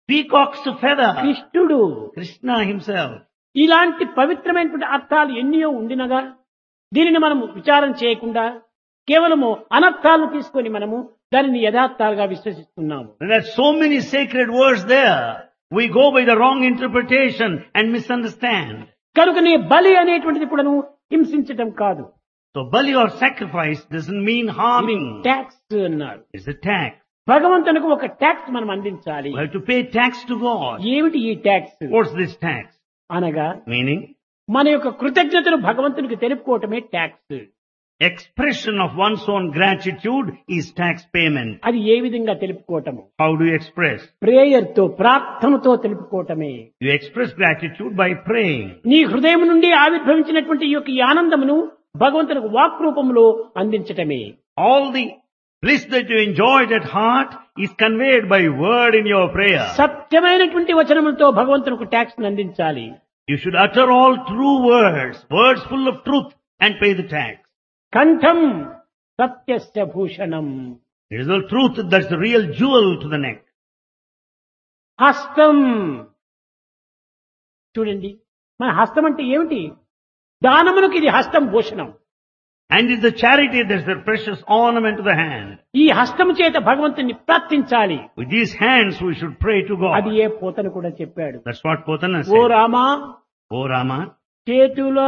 peacock's feather, కృష్ణుడు Krishna himself. ఇలాంటి పవిత్రమైనటువంటి అర్థాలు ఎన్నో ఉండినగా దీనిని మనము విచారం చేయకుండా కేవలము అనర్థాలను తీసుకొని మనము దానిని యథార్థాలుగా విశ్వసిస్తున్నాము There are so many sacred words there. We go by the wrong interpretation and misunderstand. కనుక నీ బలి అనేటువంటిది కూడాను హింసించటం కాదు So bali or sacrifice doesn't mean harming. Tax అన్నాడు It's a tax. భగవంతునికి ఒక ట్యాక్స్ మనం అందించాలి We have to pay tax to God. ఏమిటి ఈ ట్యాక్స్ What's this tax? అనగా Meaning, మన యొక్క కృతజ్ఞతను భగవంతునికి తెలుపుకోవటమే tax expression of one's own gratitude is tax payment. అది ఏ విధంగా తెలుపుకోవటము How do you express? Prayer తో ప్రార్థనతో తెలుపుకోవటమే You express gratitude by praying. నీ హృదయం నుండి ఆవిర్భవించినటువంటి ఈ యొక్క ఈ ఆనందమును భగవంతునికి వాక్ రూపంలో అందించటమే All the bliss that you enjoyed at heart is conveyed by word in your prayer. సత్యమైనటువంటి వచనములతో భగవంతునికి ట్యాక్స్ అందించాలి You should utter all true words, words full of truth and pay the tax. కంఠం సత్యస్య Bhushanam It is the truth that's the real jewel to the neck. హస్తం చూడండి మన హస్తం అంటే ఏమిటి దానమునకు ఇది హస్తం Bhushanam And it's the charity that's the precious ornament to the hand. ఈ హస్తము చేత భగవంతుని ప్రార్థించాలి With these hands we should pray to అది God. ఏ పోతను కూడా చెప్పాడు That's what Potana oh said. Rama Oh Rama, చేతుల